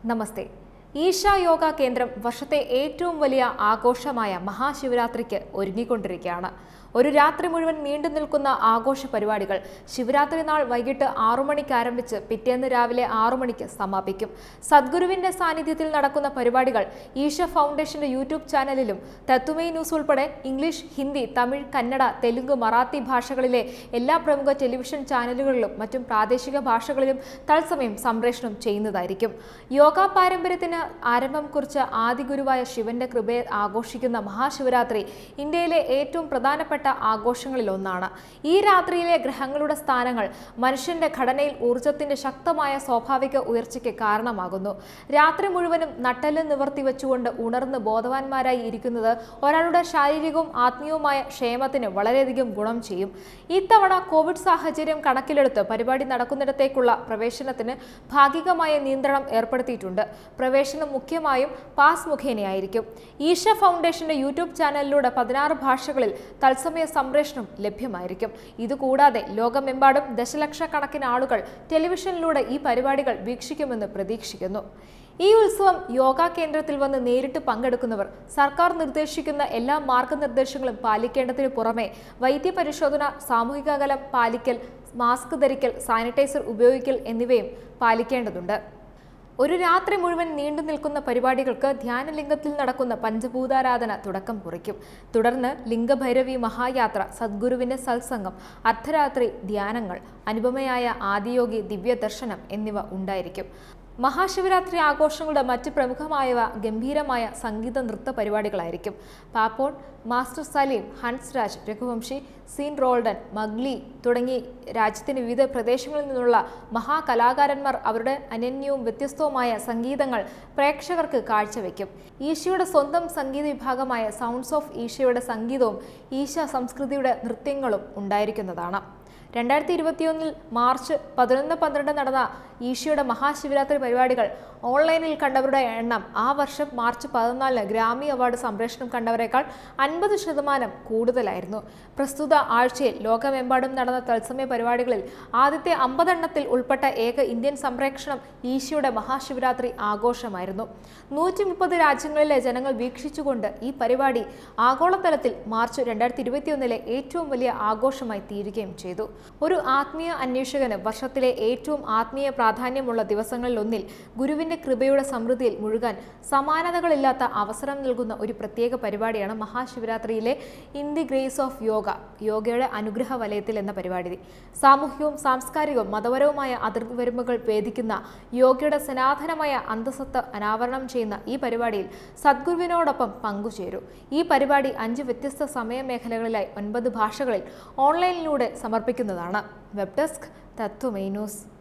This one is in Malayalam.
നമസ്തേ ഈശ യോഗ കേന്ദ്രം വർഷത്തെ ഏറ്റവും വലിയ ആഘോഷമായ മഹാശിവരാത്രിക്ക് ഒരുങ്ങിക്കൊണ്ടിരിക്കുകയാണ് ഒരു രാത്രി മുഴുവൻ നീണ്ടു നിൽക്കുന്ന ആഘോഷ പരിപാടികൾ ശിവരാത്രി നാൾ വൈകിട്ട് ആറു മണിക്ക് ആരംഭിച്ച് പിറ്റേന്ന് രാവിലെ ആറു മണിക്ക് സമാപിക്കും സദ്ഗുരുവിന്റെ സാന്നിധ്യത്തിൽ നടക്കുന്ന പരിപാടികൾ ഈശ ഫൗണ്ടേഷന്റെ യൂട്യൂബ് ചാനലിലും തത്തുമൈ ന്യൂസ് ഉൾപ്പെടെ ഇംഗ്ലീഷ് ഹിന്ദി തമിഴ് കന്നഡ തെലുങ്ക് മറാത്തി ഭാഷകളിലെ എല്ലാ പ്രമുഖ ടെലിവിഷൻ ചാനലുകളിലും മറ്റും പ്രാദേശിക ഭാഷകളിലും തത്സമയം സംപ്രേഷണം ചെയ്യുന്നതായിരിക്കും യോഗ പാരമ്പര്യത്തിന് ആരംഭം കുറിച്ച ആദിഗുരുവായ ശിവന്റെ കൃപയെ ആഘോഷിക്കുന്ന മഹാശിവരാത്രി ഇന്ത്യയിലെ ഏറ്റവും പ്രധാനപ്പെട്ട ആഘോഷങ്ങളിൽ ഒന്നാണ് ഈ രാത്രിയിലെ ഗ്രഹങ്ങളുടെ സ്ഥാനങ്ങൾ മനുഷ്യന്റെ ഘടനയിൽ ഊർജത്തിന്റെ ശക്തമായ സ്വാഭാവിക ഉയർച്ചയ്ക്ക് കാരണമാകുന്നു രാത്രി മുഴുവനും നട്ടെല്ല് നിവർത്തി വെച്ചുകൊണ്ട് ഉണർന്ന് ബോധവാന്മാരായി ഇരിക്കുന്നത് ഒരാളുടെ ശാരീരികവും ആത്മീയവുമായ ക്ഷേമത്തിന് വളരെയധികം ഗുണം ചെയ്യും ഇത്തവണ കോവിഡ് സാഹചര്യം കണക്കിലെടുത്ത് പരിപാടി നടക്കുന്നിടത്തേക്കുള്ള പ്രവേശനത്തിന് ഭാഗികമായ നിയന്ത്രണം ഏർപ്പെടുത്തിയിട്ടുണ്ട് പ്രവേശനം മുഖ്യമായും പാസ് മുഖേനയായിരിക്കും ഈശ ഫൗണ്ടേഷന്റെ യൂട്യൂബ് ചാനലിലൂടെ പതിനാറ് ഭാഷകളിൽ തത്സമയ സംപ്രേഷണം ലഭ്യമായിരിക്കും ഇതുകൂടാതെ ലോകമെമ്പാടും ദശലക്ഷക്കണക്കിന് ആളുകൾ ടെലിവിഷനിലൂടെ ഈ പരിപാടികൾ വീക്ഷിക്കുമെന്ന് പ്രതീക്ഷിക്കുന്നു ഈ ഉത്സവം യോഗ കേന്ദ്രത്തിൽ വന്ന് നേരിട്ട് പങ്കെടുക്കുന്നവർ സർക്കാർ നിർദ്ദേശിക്കുന്ന എല്ലാ മാർഗനിർദ്ദേശങ്ങളും പാലിക്കേണ്ടതിനു പുറമെ വൈദ്യപരിശോധന സാമൂഹിക അകലം പാലിക്കൽ മാസ്ക് ധരിക്കൽ സാനിറ്റൈസർ ഉപയോഗിക്കൽ എന്നിവയും പാലിക്കേണ്ടതുണ്ട് ഒരു രാത്രി മുഴുവൻ നീണ്ടു നിൽക്കുന്ന പരിപാടികൾക്ക് ധ്യാനലിംഗത്തിൽ നടക്കുന്ന പഞ്ചഭൂതാരാധന തുടക്കം കുറിക്കും തുടർന്ന് ലിംഗഭൈരവി മഹായാത്ര സദ്ഗുരുവിന്റെ സത്സംഗം അർദ്ധരാത്രി ധ്യാനങ്ങൾ അനുപമയായ ആദിയോഗി ദിവ്യദർശനം എന്നിവ ഉണ്ടായിരിക്കും മഹാശിവരാത്രി ആഘോഷങ്ങളുടെ മറ്റ് പ്രമുഖമായവ ഗംഭീരമായ സംഗീത നൃത്ത പരിപാടികളായിരിക്കും പാപ്പോൺ മാസ്റ്റർ സലീം ഹൻസ് രാജ് രഘുവംശി സീൻ റോൾഡൻ മഗ്ലി തുടങ്ങി രാജ്യത്തിന്റെ വിവിധ പ്രദേശങ്ങളിൽ നിന്നുള്ള മഹാകലാകാരന്മാർ അവരുടെ അനന്യവും വ്യത്യസ്തവുമായ സംഗീതങ്ങൾ പ്രേക്ഷകർക്ക് കാഴ്ചവെക്കും ഈശയുടെ സ്വന്തം സംഗീത വിഭാഗമായ സൗണ്ട്സ് ഓഫ് ഈശയുടെ സംഗീതവും ഈശ സംസ്കൃതിയുടെ നൃത്യങ്ങളും ഉണ്ടായിരിക്കുന്നതാണ് രണ്ടായിരത്തി ഇരുപത്തിയൊന്നിൽ മാർച്ച് പതിനൊന്ന് പന്ത്രണ്ട് നടന്ന ഈശോയുടെ മഹാശിവരാത്രി പരിപാടികൾ ഓൺലൈനിൽ കണ്ടവരുടെ എണ്ണം ആ വർഷം മാർച്ച് പതിനാലിന് ഗ്രാമി അവാർഡ് സംപ്രേഷണം കണ്ടവരെക്കാൾ അൻപത് ശതമാനം കൂടുതലായിരുന്നു പ്രസ്തുത ആഴ്ചയിൽ ലോകമെമ്പാടും നടന്ന തത്സമയ പരിപാടികളിൽ ആദ്യത്തെ അമ്പതെണ്ണത്തിൽ ഉൾപ്പെട്ട ഏക ഇന്ത്യൻ സംപ്രേഷണം ഈശോയുടെ മഹാശിവരാത്രി ആഘോഷമായിരുന്നു നൂറ്റി മുപ്പത് രാജ്യങ്ങളിലെ ജനങ്ങൾ വീക്ഷിച്ചുകൊണ്ട് ഈ പരിപാടി ആഗോളതലത്തിൽ മാർച്ച് രണ്ടായിരത്തി ഇരുപത്തിയൊന്നിലെ ഏറ്റവും വലിയ ആഘോഷമായി തീരുകയും ചെയ്തു ഒരു ആത്മീയ അന്വേഷകന് വർഷത്തിലെ ഏറ്റവും ആത്മീയ പ്രാധാന്യമുള്ള ദിവസങ്ങളിൽ ഒന്നിൽ ഗുരുവിന്റെ കൃപയുടെ സമൃദ്ധിയിൽ മുഴുകാൻ സമാനതകളില്ലാത്ത അവസരം നൽകുന്ന ഒരു പ്രത്യേക പരിപാടിയാണ് മഹാശിവരാത്രിയിലെ in the grace of yoga യോഗയുടെ അനുഗ്രഹ വലയത്തിൽ എന്ന പരിപാടി സാമൂഹികവും സാംസ്കാരികവും മതപരവുമായ അതിർത്തി വരുമ്പുകൾ ഭേദിക്കുന്ന യോഗയുടെ സനാതനമായ അന്തസത്ത അനാവരണം ചെയ്യുന്ന ഈ പരിപാടിയിൽ സദ്ഗുരുവിനോടൊപ്പം പങ്കുചേരൂ ഈ പരിപാടി അഞ്ച് വ്യത്യസ്ത സമയമേഖലകളിലായി ഒൻപത് ഭാഷകളിൽ ഓൺലൈനിലൂടെ സമർപ്പിക്കുന്നതാണ് വെബ് ഡെസ്ക് തത്വമൈ ന്യൂസ്